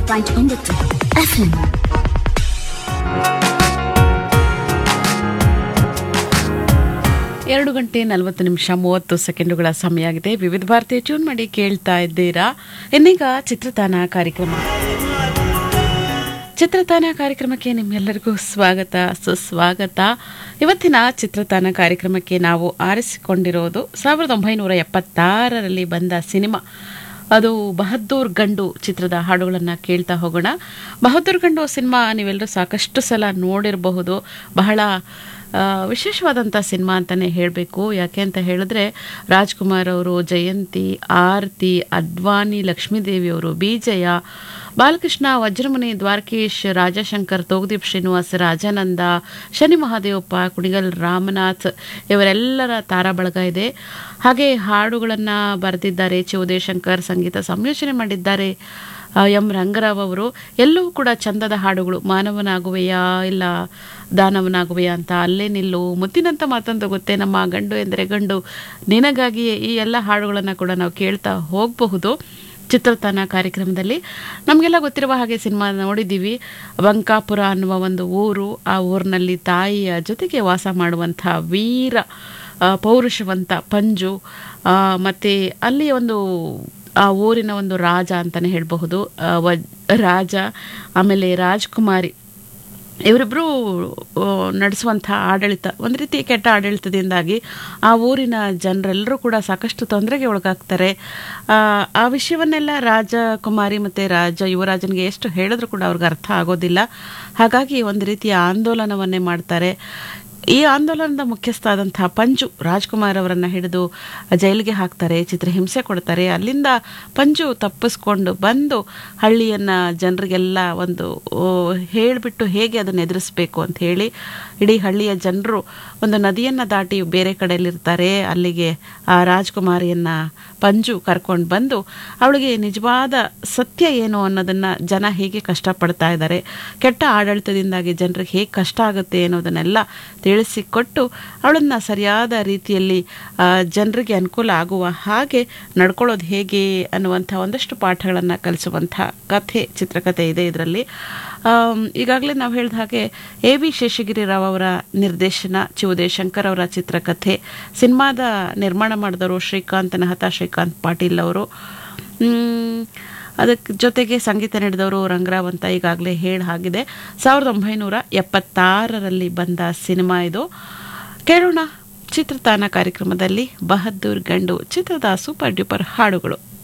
point ಒಂಬತ್ತು FM ಎರಡು ಗಂಟೆ ನಲವತ್ತು ನಿಮಿಷ ಮೂವತ್ತು ಸೆಕೆಂಡುಗಳ ಸಮಯ ಆಗಿದೆ ವಿವಿಧ ಭಾರತಿ ಟ್ಯೂನ್ ಮಾಡಿ ಕೇಳ್ತಾ ಇದ್ದೀರಾ ಇನ್ನೀಗ ಚಿತ್ರತಾನ ಕಾರ್ಯಕ್ರಮ ಚಿತ್ರತಾನ ಕಾರ್ಯಕ್ರಮಕ್ಕೆ ನಿಮ್ಮೆಲ್ಲರಿಗೂ ಸ್ವಾಗತ ಸುಸ್ವಾಗತ ಇವತ್ತಿನ ಚಿತ್ರತಾನ ಕಾರ್ಯಕ್ರಮಕ್ಕೆ ನಾವು ಆರಿಸಿಕೊಂಡಿರೋದು ಸಾವಿರದ ಒಂಬೈನೂರ ಎಪ್ಪತ್ತಾರರಲ್ಲಿ ಬಂದ ಸಿನಿಮಾ ಅದು ಬಹದ್ದೂರ್ ಗಂಡು ಚಿತ್ರದ ಹಾಡುಗಳನ್ನು ಕೇಳ್ತಾ ಹೋಗೋಣ ಬಹದ್ದೂರ್ ಗಂಡು ಸಿನಿಮಾ ನೀವೆಲ್ಲರೂ ಸಾಕಷ್ಟು ಸಲ ನೋಡಿರಬಹುದು ಬಹಳ ಆ, ವಿಶೇಷವಾದಂಥ ಸಿನಿಮಾ ಅಂತಲೇ ಹೇಳಬೇಕು ಯಾಕೆ ಅಂತ ಹೇಳಿದ್ರೆ ರಾಜ್ಕುಮಾರ್ ಅವರು ಜಯಂತಿ ಆರತಿ ಅಡ್ವಾನಿ ಲಕ್ಷ್ಮೀದೇವಿ ಅವರು ಬಿಜಯ ಬಾಲಕೃಷ್ಣ ವಜ್ರಮುನಿ ದ್ವಾರಕೀಶ್ ರಾಜಶಂಕರ್ ತೋಗದೀಪ್ ಶ್ರೀನಿವಾಸ್ ರಾಜಾನಂದ ಶನಿ ಮಹಾದೇವಪ್ಪ ಕುಣಿಗಲ್ ರಾಮನಾಥ್ ಇವರೆಲ್ಲರ ತಾರಾ ಬಳಗ ಇದೆ ಹಾಗೆ ಹಾಡುಗಳನ್ನು ಬರೆದಿದ್ದಾರೆ ಚಿ ಉದಯಶಂಕರ್ ಸಂಗೀತ ಸಂಯೋಜನೆ ಮಾಡಿದ್ದಾರೆ ಆ, ಎಂ ರಂಗರಾವ್ ಅವರು ಎಲ್ಲವೂ ಕೂಡ ಚಂದದ ಹಾಡುಗಳು ಮಾನವನಾಗುವೆಯಾ ಇಲ್ಲ ದಾನವನಾಗುವೆಯಾ ಅಂತ ಅಲ್ಲೇ ನಿಲ್ಲು ಮುತ್ತಿನಂತ ಮಾತಂತ ಗೊತ್ತೇ ನಮ್ಮ ಗಂಡು ಎಂದರೆ ಗಂಡು ನಿನಗಾಗಿಯೇ ಈ ಎಲ್ಲ ಹಾಡುಗಳನ್ನು ಕೂಡ ನಾವು ಕೇಳ್ತಾ ಹೋಗಬಹುದು ಚಿತ್ರತಾನ ಕಾರ್ಯಕ್ರಮದಲ್ಲಿ ನಮಗೆಲ್ಲ ಗೊತ್ತಿರುವ ಹಾಗೆ ಸಿನಿಮಾ ನೋಡಿದ್ದೀವಿ ಬಂಕಾಪುರ ಅನ್ನುವ ಒಂದು ಊರು ಆ ಊರಿನಲ್ಲಿ ತಾಯಿಯ ಜೊತೆಗೆ ವಾಸ ಮಾಡುವಂಥ ವೀರ ಆ, ಪೌರುಷವಂತ ಪಂಜು ಆ, ಮತ್ತೆ ಅಲ್ಲಿ ಒಂದು ಆ ಊರಿನ ಒಂದು ರಾಜ ಅಂತಲೇ ಹೇಳಬಹುದು ಆ, ವಜ್ ರಾಜ ಆಮೇಲೆ ರಾಜ್ಕುಮಾರಿ ಇವರಿಬ್ಬರು ನಡೆಸುವಂಥ ಆಡಳಿತ ಒಂದು ರೀತಿ ಕೆಟ್ಟ ಆಡಳಿತದಿಂದಾಗಿ ಆ ಊರಿನ ಜನರೆಲ್ಲರೂ ಕೂಡ ಸಾಕಷ್ಟು ತೊಂದರೆಗೆ ಒಳಗಾಗ್ತಾರೆ ಆ, ಆ ವಿಷಯವನ್ನೆಲ್ಲ ರಾಜಕುಮಾರಿ ಮತ್ತು ರಾಜ ಯುವರಾಜನಿಗೆ ಎಷ್ಟು ಹೇಳಿದ್ರು ಕೂಡ ಅವ್ರಿಗೆ ಅರ್ಥ ಆಗೋದಿಲ್ಲ ಹಾಗಾಗಿ ಒಂದು ರೀತಿಯ ಆಂದೋಲನವನ್ನೇ ಮಾಡ್ತಾರೆ ಈ ಆಂದೋಲನದ ಮುಖ್ಯಸ್ಥ ಆದಂತಹ ಪಂಜು ರಾಜ್ಕುಮಾರ್ ಅವರನ್ನ ಹಿಡಿದು ಜೈಲಿಗೆ ಹಾಕ್ತಾರೆ ಚಿತ್ರಹಿಂಸೆ ಕೊಡ್ತಾರೆ ಅಲ್ಲಿಂದ ಪಂಜು ತಪ್ಪಿಸ್ಕೊಂಡು ಬಂದು ಹಳ್ಳಿಯನ್ನ ಜನರಿಗೆಲ್ಲ ಒಂದು ಓ, ಹೇಳ್ಬಿಟ್ಟು ಹೇಗೆ ಅದನ್ನು ಎದುರಿಸ್ಬೇಕು ಅಂತ ಹೇಳಿ ಇಡೀ ಹಳ್ಳಿಯ ಜನರು ಒಂದು ನದಿಯನ್ನ ದಾಟಿ ಬೇರೆ ಕಡೆಯಲ್ಲಿರ್ತಾರೆ ಅಲ್ಲಿಗೆ ಆ ರಾಜ್ಕುಮಾರಿಯನ್ನ ಪಂಜು ಕರ್ಕೊಂಡು ಬಂದು ಅವಳಿಗೆ ನಿಜವಾದ ಸತ್ಯ ಏನು ಅನ್ನೋದನ್ನ ಜನ ಹೇಗೆ ಕಷ್ಟಪಡ್ತಾ ಇದ್ದಾರೆ ಕೆಟ್ಟ ಆಡಳಿತದಿಂದಾಗಿ ಜನರಿಗೆ ಹೇಗೆ ಕಷ್ಟ ಆಗುತ್ತೆ ಅನ್ನೋದನ್ನೆಲ್ಲ ತಿಳಿಸಿಕೊಟ್ಟು ಅವಳನ್ನ ಸರಿಯಾದ ರೀತಿಯಲ್ಲಿ ಜನರಿಗೆ ಅನುಕೂಲ ಆಗುವ ಹಾಗೆ ನಡ್ಕೊಳ್ಳೋದು ಹೇಗೆ ಅನ್ನುವಂಥ ಒಂದಷ್ಟು ಪಾಠಗಳನ್ನು ಕಲಿಸುವಂಥ ಕಥೆ ಚಿತ್ರಕಥೆ ಇದೆ ಇದರಲ್ಲಿ ಈಗಾಗಲೇ ನಾವು ಹೇಳಿದ ಹಾಗೆ ಎ ವಿ ಶೇಷಗಿರಿ ರಾವ್ ಅವರ ನಿರ್ದೇಶನ ಚಿ ಉದಯಶಂಕರ್ ಅವರ ಚಿತ್ರಕಥೆ ಸಿನಿಮಾದ ನಿರ್ಮಾಣ ಮಾಡಿದವರು ಶ್ರೀಕಾಂತ್ ನಹತ ಶ್ರೀಕಾಂತ್ ಪಾಟೀಲ್ ಅವರು ಮ್, ಅದಕ್ಕೆ ಜೊತೆಗೆ ಸಂಗೀತ ನೀಡಿದವರು ರಂಗರಾವ್ ಅಂತ ಈಗಾಗಲೇ ಹೇಳಿ ಆಗಿದೆ ಸಾವಿರದ ಒಂಬೈನೂರ ಎಪ್ಪತ್ತಾರರಲ್ಲಿ ಬಂದ ಸಿನಿಮಾ ಇದು ಕೇಳೋಣ ಚಿತ್ರತಾನ ಕಾರ್ಯಕ್ರಮದಲ್ಲಿ ಬಹದ್ದೂರ್ ಗಂಡು ಚಿತ್ರದ ಸೂಪರ್ ಡ್ಯೂಪರ್ ಹಾಡುಗಳು